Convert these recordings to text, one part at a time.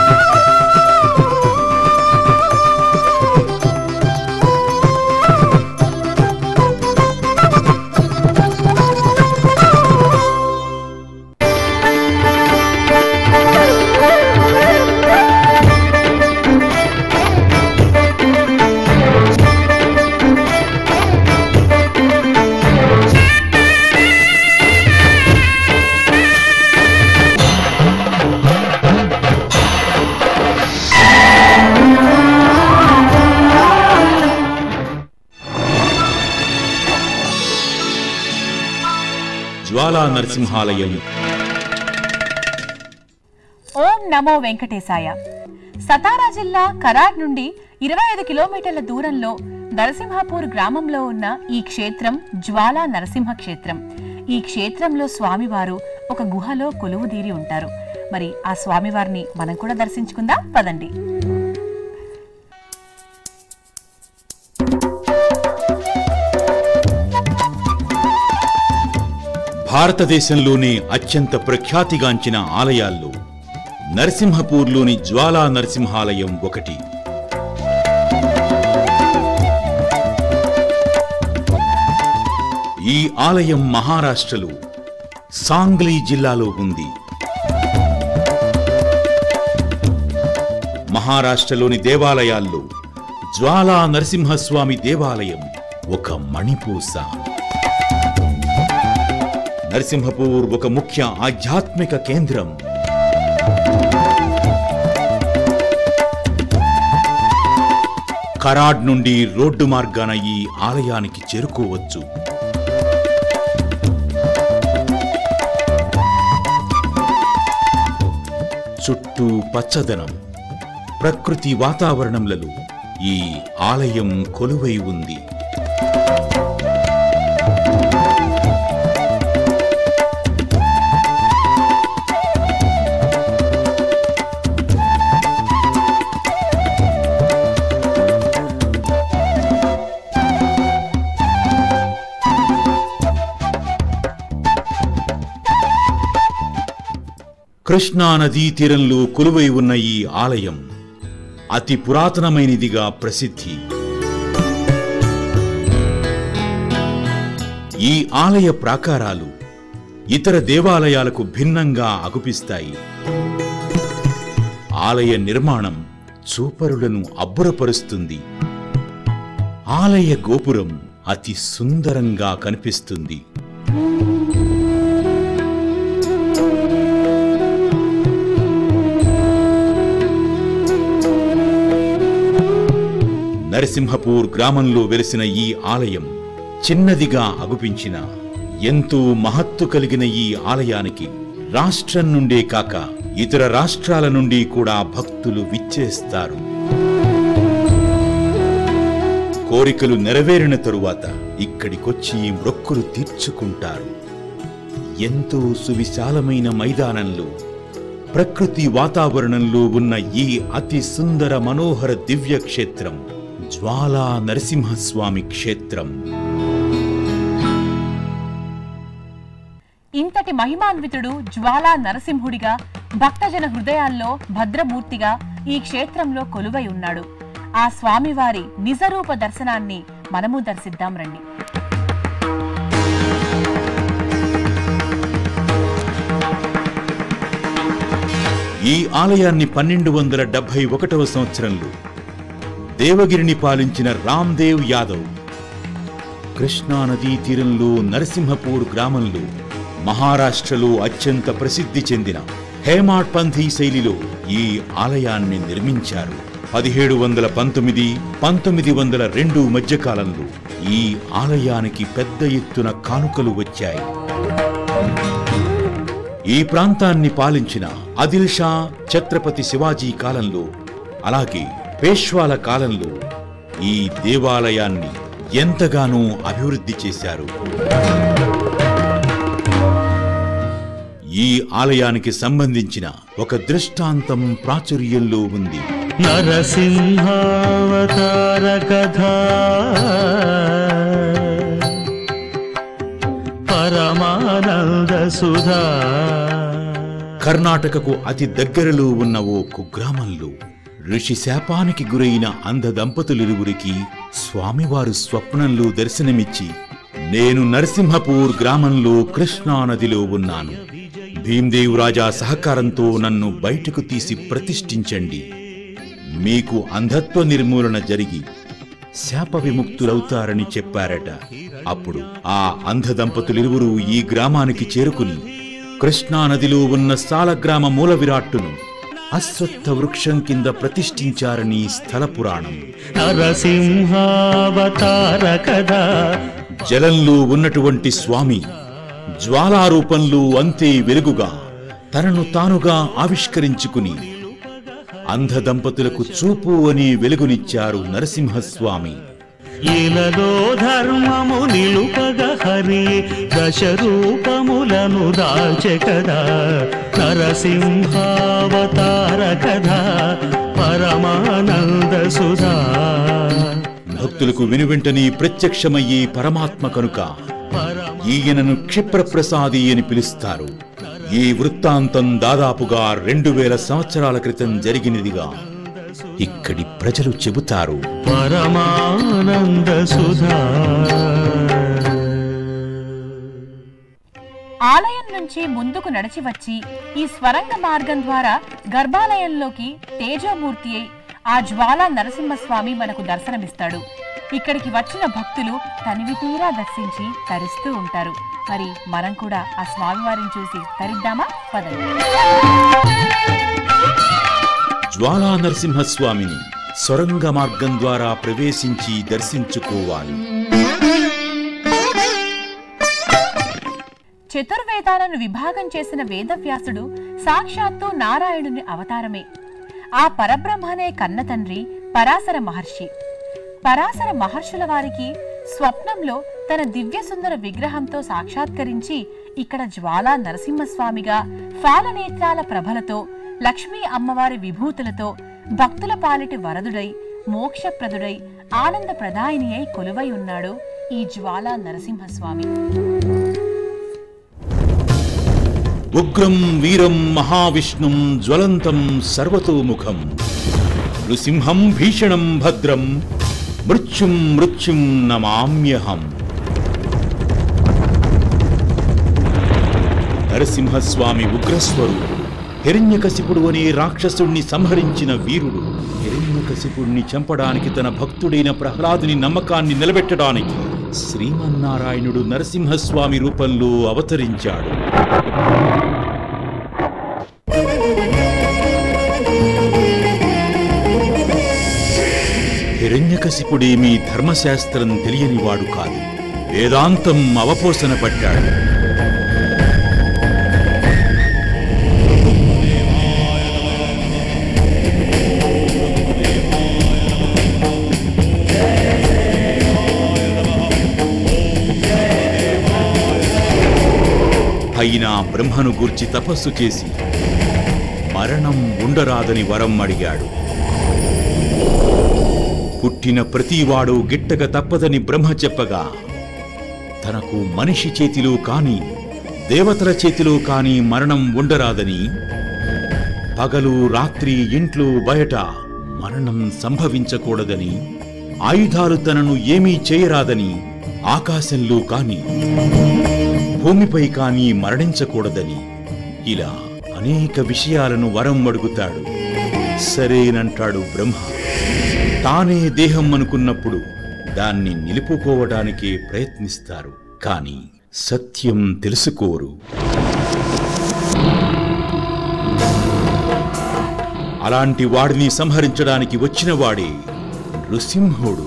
జ్వాలా నరసింహాలయం ఓం నమో వెంకటేశాయ సతారా జిల్లా కరాడ్ నుండి ఇరవై ఐదు కిలోమీటర్ల దూరంలో నరసింహపూర్ గ్రామంలో ఉన్న ఈ క్షేత్రం జ్వాలా నరసింహ క్షేత్రం ఈ క్షేత్రంలో స్వామివారు ఒక గుహలో కొలువుదీరి ఉంటారు మరి ఆ స్వామివారిని మనం కూడా దర్శించుకుందాం పదండి భారతదేశంలోనే అత్యంత ప్రఖ్యాతిగాంచిన ఆలయాల్లో నరసింహపూర్లోని జ్వాలా నరసింహాలయం ఒకటి ఈ ఆలయం మహారాష్ట్రలో సాంగ్లీ జిల్లాలో ఉంది మహారాష్ట్రలోని దేవాలయాల్లో జ్వాలా నరసింహస్వామి దేవాలయం ఒక మణిపూస నరసింహపూర్ ఒక ముఖ్య ఆధ్యాత్మిక కేంద్రం కరాడ్ నుండి రోడ్డు మార్గాన ఈ ఆలయానికి చేరుకోవచ్చు చుట్టూ పచ్చదనం ప్రకృతి వాతావరణంలలో ఈ ఆలయం కొలువై ఉంది కృష్ణా నదీ తీరంలో కొలువై ఉన్న ఈ ఆలయం అతి పురాతనమైనదిగా ప్రసిద్ధి ఈ ఆలయ ప్రాకారాలు ఇతర దేవాలయాలకు భిన్నంగా అగుపిస్తాయి ఆలయ నిర్మాణం చూపరులను అబ్బురపరుస్తుంది ఆలయ గోపురం అతి సుందరంగా కనిపిస్తుంది నరసింహపూర్ గ్రామంలో వెలిసిన ఈ ఆలయం చిన్నదిగా అగుపించిన ఎంతో మహత్తు కలిగిన ఈ ఆలయానికి రాష్ట్రం నుండే కాక ఇతర రాష్ట్రాల నుండి కూడా భక్తులు విచ్చేస్తారు కోరికలు నెరవేరిన తరువాత ఇక్కడికొచ్చి మొక్కులు తీర్చుకుంటారు ఎంతో సువిశాలమైన మైదానంలో ప్రకృతి వాతావరణంలో ఉన్న ఈ అతి సుందర మనోహర దివ్య క్షేత్రం జ్వాలా నరసింహస్వామి క్షేత్రం ఇంతటి మహిమాన్వితుడు జ్వాలా నరసింహుడిగా భక్తజన హృదయాల్లో భద్రమూర్తిగా ఈ క్షేత్రంలో కొలువై ఉన్నాడు ఆ స్వామివారి నిజరూప దర్శనాన్ని మనము దర్శిద్దాం రండి ఈ ఆలయాన్ని పన్నెండు వందల డెబ్బై ఒకటవ సంవత్సరంలో దేవగిరిని పాలించిన రామ్దేవ్ యాదవ్ కృష్ణా నదీ తీరంలో నరసింహపూర్ గ్రామంలో మహారాష్ట్రలో అత్యంత ప్రసిద్ధి చెందిన హేమాడ్ పంథీ శైలిలో ఈ ఆలయాన్ని నిర్మించారు పదిహేడు వందల పంతొమ్మిది పంతొమ్మిది వందల రెండు మధ్యకాలంలో ఈ ఆలయానికి పెద్ద ఎత్తున కానుకలు వచ్చాయి ఈ ప్రాంతాన్ని పాలించిన ఆదిల్ షా ఛత్రపతి శివాజీ కాలంలో అలాగే పేష్వాల కాలంలో ఈ దేవాలయాన్ని ఎంతగానో అభివృద్ధి చేశారు ఈ ఆలయానికి సంబంధించిన ఒక దృష్టాంతం ప్రాచుర్యంలో ఉంది నరసింహావతార కథా పరమానంద సుధా కర్ణాటకకు అతి దగ్గరలో ఉన్న ఓ కుగ్రామంలో ఋషి శాపానికి గురైన అంధ దంపతులిరువురికి స్వామివారు స్వప్నంలో దర్శనమిచ్చి నేను నరసింహపూర్ గ్రామంలో కృష్ణా నదిలో ఉన్నాను భీమ్దేవ్ రాజా సహకారంతో నన్ను బయటకు తీసి ప్రతిష్ఠించండి మీకు అంధత్వ నిర్మూలన జరిగి శాప విముక్తులవుతారని చెప్పారట అప్పుడు ఆ అంధ దంపతులిరువురు ఈ గ్రామానికి చేరుకుని కృష్ణా నదిలో ఉన్న సాలగ్రామ మూల విరాట్టును అశ్వత్థ వృక్షం కింద ప్రతిష్ఠించారని స్థల పురాణం నరసింహావతార కదా జలంలో ఉన్నటువంటి స్వామి జ్వాలారూపంలో అంతే వెలుగుగా తనను తానుగా ఆవిష్కరించుకుని అంధ దంపతులకు చూపు అనే వెలుగునిచ్చారు నరసింహస్వామి ఇలలో ధర్మము నిలుపగ హరి దశ రూపములను దాల్చె కదా నరసింహావతార కదా పరమానంద సుధా భక్తులకు వినువెంటనే ప్రత్యక్షమయ్యే పరమాత్మ కనుక ఈయనను క్షిప్రప్రసాది అని పిలుస్తారు ఈ వృత్తాంతం దాదాపుగా రెండు వేల సంవత్సరాల క్రితం జరిగినదిగా ఇక్కడి ప్రజలు చెబుతారు పరమానంద సుధా ఆలయం నుంచి ముందుకు నడిచి వచ్చి ఈ స్వరంగ మార్గం ద్వారా గర్భాలయంలోకి తేజోమూర్తి అయి ఆ జ్వాలా నరసింహస్వామి మనకు దర్శనమిస్తాడు ఇక్కడికి వచ్చిన భక్తులు తనివి తీరా దర్శించి తరిస్తూ ఉంటారు మరి మనం కూడా ఆ స్వామివారిని చూసి తరిద్దామా పదండి జ్వాలా నరసింహస్వామిని సొరంగ మార్గం ద్వారా ప్రవేశించి దర్శించుకోవాలి చతుర్వేదాలను విభాగం చేసిన వేదవ్యాసుడు సాక్షాత్తు నారాయణుని అవతారమే ఆ పరబ్రహ్మనే కన్న తండ్రి పరాశర మహర్షి పరాశర మహర్షుల వారికి స్వప్నంలో తన దివ్య సుందర విగ్రహంతో సాక్షాత్కరించి ఇక్కడ జ్వాలా నరసింహస్వామిగా ఫాలనేత్రాల ప్రభలతో లక్ష్మీ అమ్మవారి విభూతులతో భక్తుల పాలిటి వరదుడై మోక్షప్రదుడై ఆనంద ప్రదాయిని అయి కొలువై ఉన్నాడు ఈ జ్వాలా నరసింహస్వామి ఉగ్రం వీరం మహావిష్ణుం జ్వలంతం సర్వతోముఖం నృసింహం భీషణం భద్రం మృత్యుం మృత్యుం నమామ్యహం నరసింహస్వామి ఉగ్రస్వరూపుడు హిరణ్యకశిపుడు అనే రాక్షసుణ్ణి సంహరించిన వీరుడు హిరణ్యకశిపుణ్ణి చంపడానికి తన భక్తుడైన ప్రహ్లాదుని నమ్మకాన్ని నిలబెట్టడానికి శ్రీమన్నారాయణుడు నరసింహస్వామి రూపంలో అవతరించాడు హిరణ్యకశిపుడేమీ ధర్మశాస్త్రం తెలియనివాడు కాదు వేదాంతం అవపోసన పట్టాడు అయినా బ్రహ్మను గూర్చి తపస్సు చేసి మరణం ఉండరాదని వరం అడిగాడు పుట్టిన ప్రతివాడు గిట్టక తప్పదని బ్రహ్మ చెప్పగా తనకు మనిషి చేతిలో కాని దేవతల చేతిలో కాని మరణం ఉండరాదని పగలు రాత్రి ఇంట్లో బయట మరణం సంభవించకూడదని ఆయుధాలు తనను ఏమీ చేయరాదని ఆకాశంలో కాని భూమిపై కాని మరణించకూడదని ఇలా అనేక విషయాలను వరం అడుగుతాడు సరేనంటాడు బ్రహ్మ తానే దేహం అనుకున్నప్పుడు దాన్ని నిలుపుకోవడానికే ప్రయత్నిస్తారు కాని సత్యం తెలుసుకోరు అలాంటి వాడిని సంహరించడానికి వచ్చిన వాడే నృసింహుడు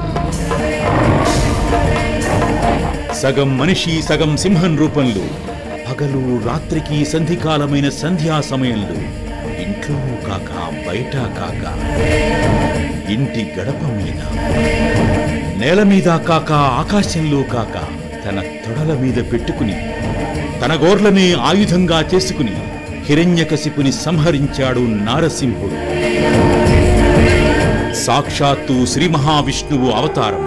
సగం మనిషి సగం సింహం రూపంలో పగలు రాత్రికి సంధికాలమైన సంధ్యా సమయంలో ఇంట్లో కాక బయట కాక ఇంటి గడప మీద నేల మీద కాక ఆకాశంలో కాక తన తొడల మీద పెట్టుకుని తన గోర్లనే ఆయుధంగా చేసుకుని హిరణ్యకశిపుని సంహరించాడు నారసింహుడు సాక్షాత్తు శ్రీ మహావిష్ణువు అవతారం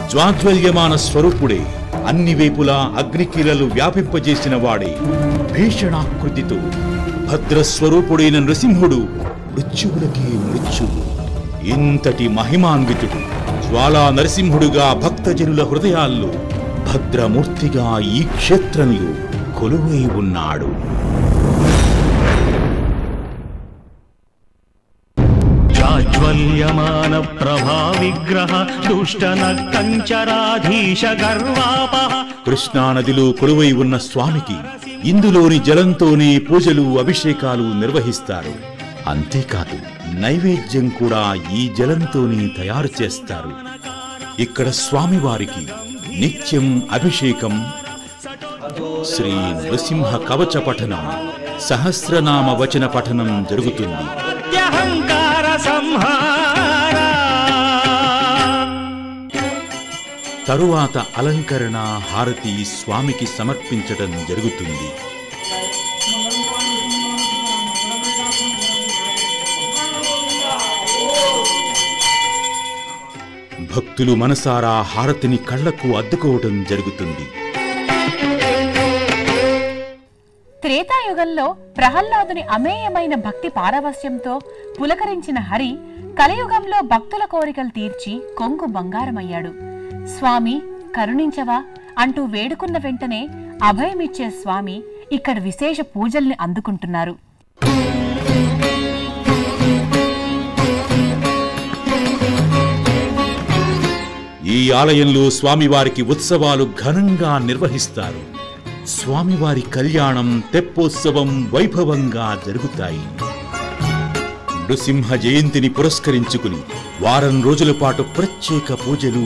జ్వాజ్వల్యమాన స్వరూపుడే అన్ని వైపులా అగ్నికీలలు వ్యాపింపజేసిన వాడే భీషణాకృతితో భద్రస్వరూపుడైన నృసింహుడు మృత్యువులకే మృత్యువు ఇంతటి మహిమాన్వితుడు జ్వాలా నరసింహుడుగా భక్తజనుల హృదయాల్లో భద్రమూర్తిగా ఈ క్షేత్రంలో కొలువై ఉన్నాడు జాజ్వల్యమాన ప్రభా విగ్రహ దుష్ట నక్కంచరాధీశ గర్వాపహ కృష్ణానదిలో కొలువై ఉన్న స్వామికి ఇందులోని జలంతోనే పూజలు అభిషేకాలు నిర్వహిస్తారు అంతేకాదు నైవేద్యం కూడా ఈ జలంతోనే తయారు చేస్తారు ఇక్కడ స్వామివారికి నిత్యం అభిషేకం శ్రీ నృసింహ కవచ పఠనం సహస్రనామ వచన పఠనం జరుగుతుంది అహంకార సంహార తరువాత అలంకరణ హారతి స్వామికి సమర్పించడం జరుగుతుంది భక్తులు మనసారా హారతిని కళ్లకు అద్దుకోవడం జరుగుతుంది త్రేతాయుగంలో ప్రహ్లాదుని అమేయమైన భక్తి పారవస్యంతో పులకరించిన హరి కలియుగంలో భక్తుల కోరికలు తీర్చి కొంగు బంగారమయ్యాడు స్వామి కరుణించవా అంటూ వేడుకున్న వెంటనే అభయమిచ్చే స్వామి ఇక్కడ విశేష పూజల్ని అందుకుంటున్నారు ఈ ఆలయంలో స్వామివారికి ఉత్సవాలు ఘనంగా నిర్వహిస్తారు స్వామివారి కళ్యాణం తెప్పోత్సవం వైభవంగా జరుగుతాయి నృసింహ జయంతిని పురస్కరించుకుని వారం రోజుల పాటు ప్రత్యేక పూజలు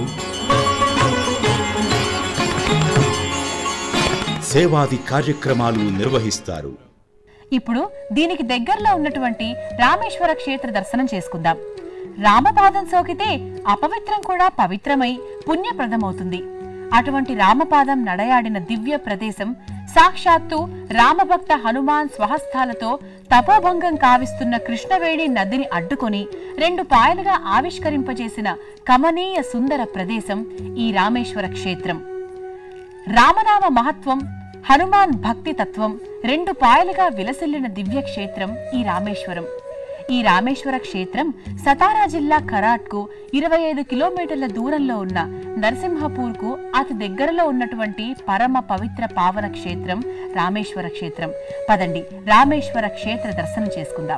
సేవాది కార్యక్రమాలు నిర్వహిస్తారు ఇప్పుడు దీనికి దగ్గరలో ఉన్నటువంటి రామేశ్వర క్షేత్ర దర్శనం చేసుకుందాం రామపాదం సోకితే అపవిత్రం కూడా పవిత్రమై పుణ్యప్రదమవుతుంది అటువంటి రామపాదం నడయాడిన దివ్య ప్రదేశం సాక్షాత్తు రామభక్త హనుమాన్ స్వహస్తాలతో తపోభంగం కావిస్తున్న కృష్ణవేణి నదిని అడ్డుకొని రెండు పాయలుగా ఆవిష్కరింపజేసిన కమనీయ సుందర ప్రదేశం ఈ రామేశ్వర క్షేత్రం రామనామ మహత్వం హనుమాన్ భక్తి తత్వం రెండు పాయలుగా విలసిల్లిన దివ్య క్షేత్రం ఈ రామేశ్వరం ఈ రామేశ్వర క్షేత్రం సతారా జిల్లా కరాట్కు ఇరవై ఐదు కిలోమీటర్ల దూరంలో ఉన్న నరసింహపూర్కు అతి దగ్గరలో ఉన్నటువంటి పరమ పవిత్ర పావన క్షేత్రం రామేశ్వర క్షేత్రం పదండి రామేశ్వర క్షేత్ర దర్శనం చేసుకుందాం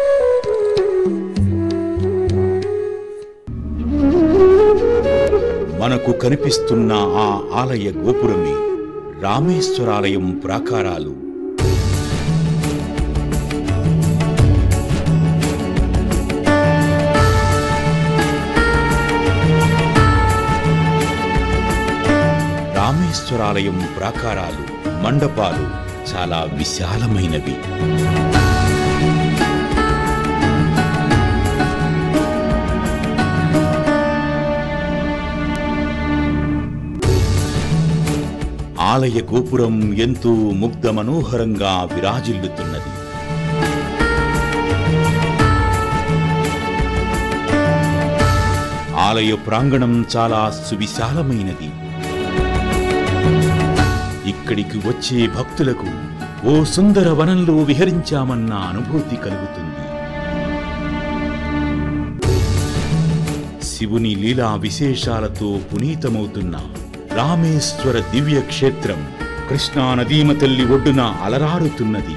మనకు కనిపిస్తున్న ఆ ఆలయ గోపురమే రామేశ్వరాలయం ప్రాకారాలు రామేశ్వరాలయం ప్రాకారాలు మండపాలు చాలా విశాలమైనవి ఆలయ గోపురం ఎంతో ముగ్ధ మనోహరంగా విరాజిల్లుతున్నది ఆలయ ప్రాంగణం చాలా సువిశాలమైనది ఇక్కడికి వచ్చే భక్తులకు ఓ సుందర వనంలో విహరించామన్న అనుభూతి కలుగుతుంది శివుని లీలా విశేషాలతో పునీతమవుతున్న రామేశ్వర దివ్య క్షేత్రం కృష్ణా నదీమ తల్లి ఒడ్డున అలరారుతున్నది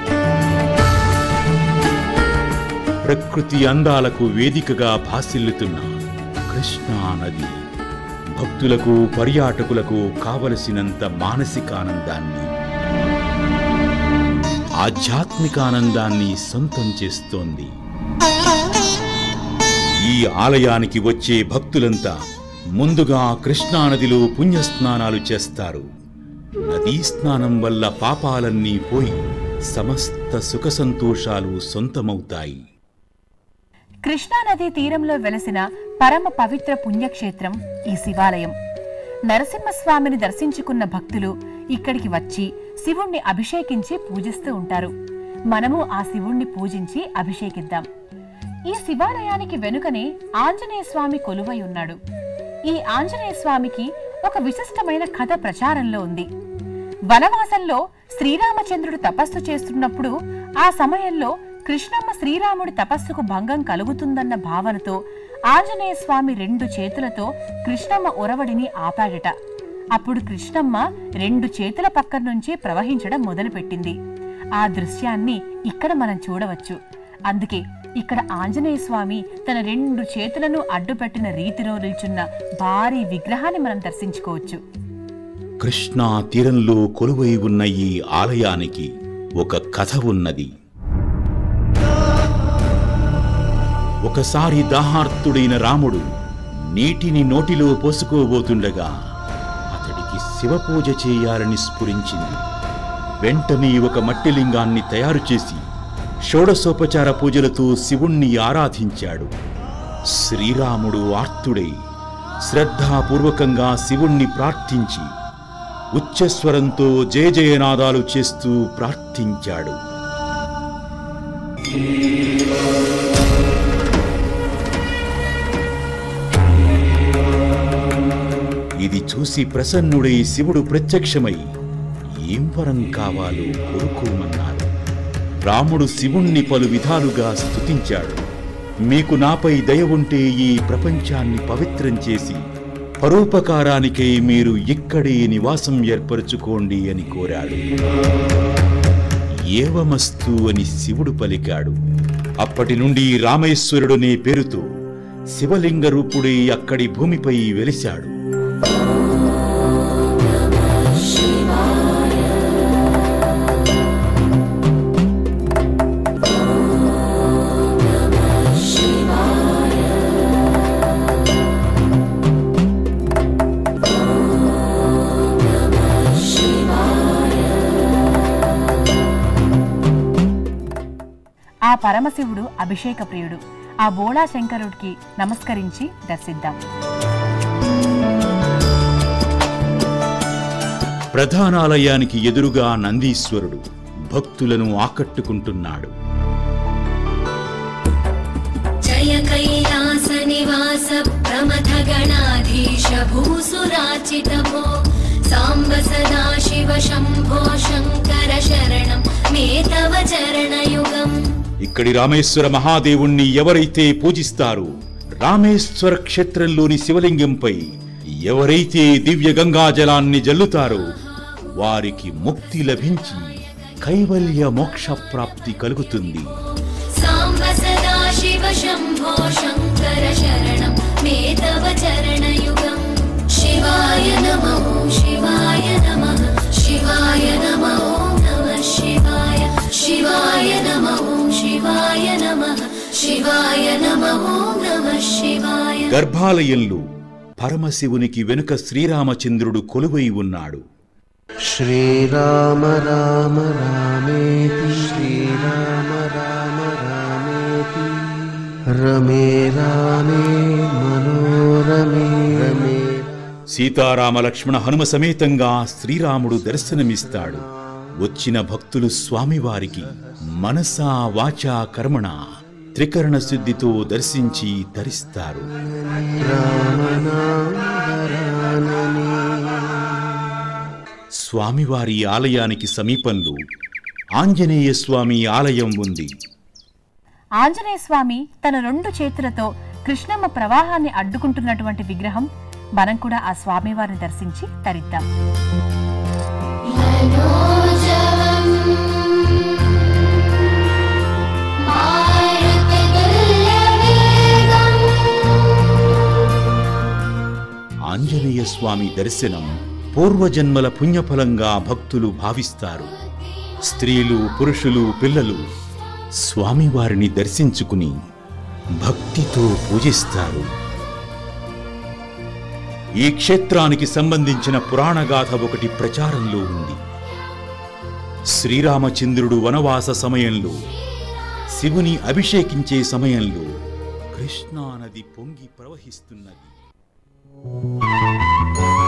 ప్రకృతి అందాలకు వేదికగా భాసిల్లుతున్న కృష్ణా నది భక్తులకు పర్యాటకులకు కావలసినంత మానసికానందాన్ని ఆధ్యాత్మికానందాన్ని సొంతం చేస్తోంది ఈ ఆలయానికి వచ్చే భక్తులంతా ముందుగా కృష్ణానదిలో పుణ్యస్నానాలు చేస్తారు నదీ స్నానం వల్ల పాపాలన్నీ పోయి సమస్త సుఖ సంతోషాలు సొంతమవుతాయి కృష్ణానదీ తీరంలో వెలసిన పరమ పవిత్ర పుణ్యక్షేత్రం ఈ శివాలయం నరసింహస్వామిని దర్శించుకున్న భక్తులు ఇక్కడికి వచ్చి శివుణ్ణి అభిషేకించి పూజిస్తూ ఉంటారు మనము ఆ శివుణ్ణి పూజించి అభిషేకిద్దాం ఈ శివాలయానికి వెనుకనే ఆంజనేయ స్వామి కొలువై ఉన్నాడు ఈ ఆంజనేయ స్వామికి ఒక విశిష్టమైన కథ ప్రచారంలో ఉంది వనవాసంలో శ్రీరామచంద్రుడు తపస్సు చేస్తున్నప్పుడు ఆ సమయంలో కృష్ణమ్మ శ్రీరాముడి తపస్సుకు భంగం కలుగుతుందన్న భావనతో ఆంజనేయ స్వామి రెండు చేతులతో కృష్ణమ్మ ఉరవడిని ఆపాడట అప్పుడు కృష్ణమ్మ రెండు చేతుల పక్కన నుంచి ప్రవహించడం మొదలుపెట్టింది ఆ దృశ్యాన్ని ఇక్కడ మనం చూడవచ్చు అందుకే ఇక్కడ ఆంజనేయ స్వామి తన రెండు చేతులను అడ్డుపెట్టిన రీతిలో నిల్చున్న భారీ విగ్రహాన్ని మనం దర్శించుకోవచ్చు కృష్ణా తీరంలో కొలువై ఉన్న ఈ ఆలయానికి ఒక కథ ఉన్నది ఒకసారి దాహార్తుడైన రాముడు నీటిని నోటిలో పోసుకోబోతుండగా అతడికి శివపూజ చేయాలని స్ఫురించింది వెంటనే ఒక మట్టి లింగాన్ని తయారు చేసి షోడశోపచార పూజలతో శివుణ్ణి ఆరాధించాడు శ్రీరాముడు ఆర్తుడై శ్రద్ధాపూర్వకంగా శివుణ్ణి ప్రార్థించి ఉచ్చస్వరంతో జయ జయనాదాలు చేస్తూ ప్రార్థించాడు ఇది చూసి ప్రసన్నుడై శివుడు ప్రత్యక్షమై ఏం వరం కావాలో కోరుకోమన్నారు రాముడు శివుణ్ణి పలు విధాలుగా స్తుతించాడు మీకు నాపై దయ ఉంటే ఈ ప్రపంచాన్ని పవిత్రం చేసి పరోపకారానికై మీరు ఇక్కడే నివాసం ఏర్పరచుకోండి అని కోరాడు ఏవమస్తు అని శివుడు పలికాడు అప్పటి నుండి రామేశ్వరుడనే పేరుతో శివలింగ రూపుడై అక్కడి భూమిపై వెలిశాడు ఆ పరమశివుడు అభిషేక ప్రియుడు ఆ బోళా శంకరుడికి నమస్కరించి దర్శిద్దాం ప్రధానాలయానికి ఎదురుగా నందీశ్వరుడు భక్తులను ఆకట్టుకుంటున్నాడు जय कैलासनिवास प्रमथगणाधीश भूसुराचितभो साम्ब सदा शिव शम्भो शङ्कर शरणं मे तव चरणयुगम् ఇక్కడి రామేశ్వర మహాదేవుణ్ణి ఎవరైతే పూజిస్తారో రామేశ్వర క్షేత్రంలోని శివలింగంపై ఎవరైతే దివ్య గంగాజలాన్ని జల్లుతారో వారికి ముక్తి లభించి కైవల్య మోక్ష ప్రాప్తి కలుగుతుంది साम्ब सदा शिव शम्भो शङ्कर शरणं मे तव चरणयुगम् शिवाय नमो शिवाय नमः शिवाय नमो नमः शिवाय शिवाय नमो शिवाय नमः शिवाय नमो नमः शिवाय గర్భాలయంలో పరమశివునికి వెనుక శ్రీరామచంద్రుడు కొలువై ఉన్నాడు श्रीराम राम रामेति श्रीराम राम रामेति रमे रामे मनोरमे रमे సీతారామ లక్ష్మణ హనుమ సమేతంగా శ్రీరాముడు దర్శనమిస్తాడు వచ్చిన భక్తులు స్వామివారికి మనసా వాచా కర్మణ త్రికరణ శుద్ధితో దర్శించి ధరిస్తారు స్వామివారి ఆలయానికి సమీపంలో ఆంజనేయ స్వామి ఆలయం ఉంది ఆంజనేయ స్వామి తన రెండు చేతులతో కృష్ణమ్మ ప్రవాహాన్ని అడ్డుకుంటున్నటువంటి విగ్రహం మనం కూడా ఆ స్వామివారిని దర్శించి తరిద్దాం ఆంజనేయ స్వామి దర్శనం పూర్వజన్మల పుణ్యఫలంగా భక్తులు భావిస్తారు స్త్రీలు పురుషులు పిల్లలు స్వామివారిని దర్శించుకుని భక్తితో పూజిస్తారు ఈ క్షేత్రానికి సంబంధించిన పురాణగాథ ఒకటి ప్రచారంలో ఉంది శ్రీరామచంద్రుడు వనవాస సమయంలో శివుని అభిషేకించే సమయంలో కృష్ణా నది పొంగి ప్రవహిస్తున్నది